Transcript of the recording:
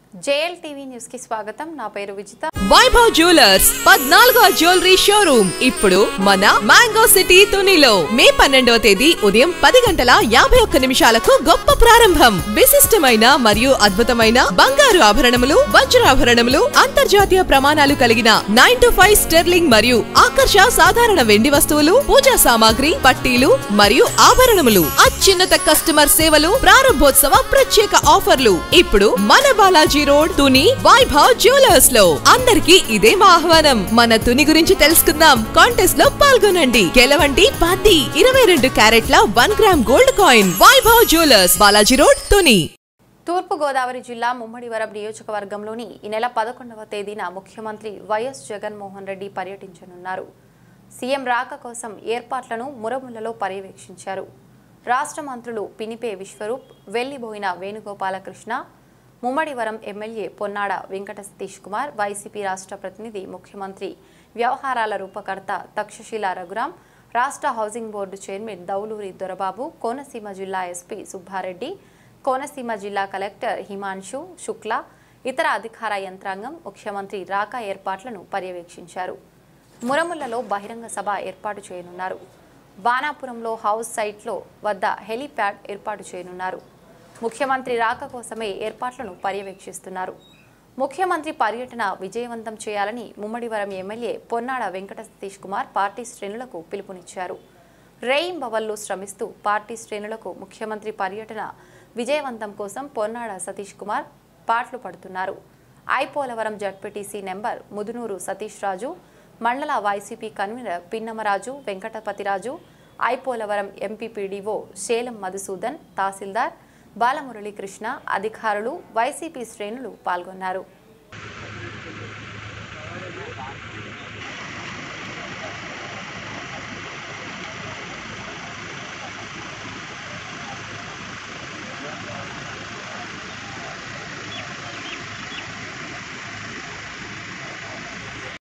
JL TV news కి స్వాగతం నా పేరు విజిత వైభవ్ జ్యువెలర్స్ పద్నాలుగో జ్యువెలరీ షోరూమ్ ఇప్పుడు మన మ్యాంగో సిటీ తునిలో మే పన్నెండవ తేదీ ఉదయం పది గంటల యాభై ఒక్క నిమిషాలకు గొప్ప ప్రారంభం విశిష్టమైన మరియు అద్భుతమైన బంగారు ఆభరణములు వజ్రాభరణములు అంతర్జాతీయ ప్రమాణాలు కలిగిన నైన్ టు ఫైవ్ స్టెర్లింగ్ మరియు ఆకర్ష సాధారణ వెండి వస్తువులు పూజా సామాగ్రి పట్టీలు మరియు ఆభరణములు అత్యున్నత కస్టమర్ సేవలు ప్రారంభోత్సవ ప్రత్యేక ఆఫర్లు ఇప్పుడు మన బాలాజీ రోడ్ తుని వైభవ్ జ్యువెలర్స్ లో అందరికీ ఇదే మా ఆహ్వానం మన తుని గురించి తెలుసుకుందాం కాంటెస్ట్ లో పాల్గొనండి గెలవండి పది ఇరవై రెండు క్యారెట్ల one gram gold coin Vaibhav jewellers Balaji road Tuni తూర్పు గోదావరి జిల్లా ముమ్మడివరం నియోజకవర్గంలోని ఈ నెల పదకొండవ తేదీన ముఖ్యమంత్రి వైఎస్ జగన్మోహన్ రెడ్డి పర్యటించనున్నారు సీఎం రాక కోసం ఏర్పాట్లను మురములలో పర్యవేక్షించారు రాష్ట్ర మంత్రులు పినిపే విశ్వరూప్ వెల్లిబోయిన వేణుగోపాలకృష్ణ ముమ్మడివరం ఎమ్మెల్యే పొన్నాడ వెంకట సతీష్ కుమార్ వైసీపీ రాష్ట్ర ప్రతినిధి ముఖ్యమంత్రి వ్యవహారాల రూపకర్త తక్షశిల రఘురాం రాష్ట్ర housing board chairman Dowluri Dorababu Konaseema జిల్లా ఎస్పీ సుబ్బారెడ్డి కోనసీమ జిల్లా కలెక్టర్ హిమాంశు శుక్ల ఇతర అధికార యంత్రాంగం ముఖ్యమంత్రి రాక ఏర్పాట్లను పర్యవేక్షించారు మురములలో బహిరంగ సభ ఏర్పాటు చేయనున్నారు బాణాపురంలో హౌస్ సైట్లో వద్ద హెలీప్యాడ్ ఏర్పాటు చేయనున్నారు ముఖ్యమంత్రి రాక కోసమే ఏర్పాట్లను పర్యవేక్షిస్తున్నారు ముఖ్యమంత్రి పర్యటన విజయవంతం చేయాలని ముమ్మడివరం ఎమ్మెల్యే పొన్నాడ వెంకట సతీష్ కుమార్ పార్టీ శ్రేణులకు పిలుపునిచ్చారు రేయింబవల్లో శ్రమిస్తూ పార్టీ శ్రేణులకు ముఖ్యమంత్రి పర్యటన విజయవంతం కోసం పొన్నాడ సతీష్ కుమార్ పాటలు పడుతున్నారు ఐపోలవరం జడ్పీటీసీ నెంబర్ ముదునూరు సతీష్ రాజు మండల YCP convener Pinnamaraju Venkatapathiraju Ipolavaram MPPDO Selam Madhusudan తహసీల్దార్ బాలమురళీకృష్ణ అధికారులు వైసీపీ శ్రేణులు పాల్గొన్నారు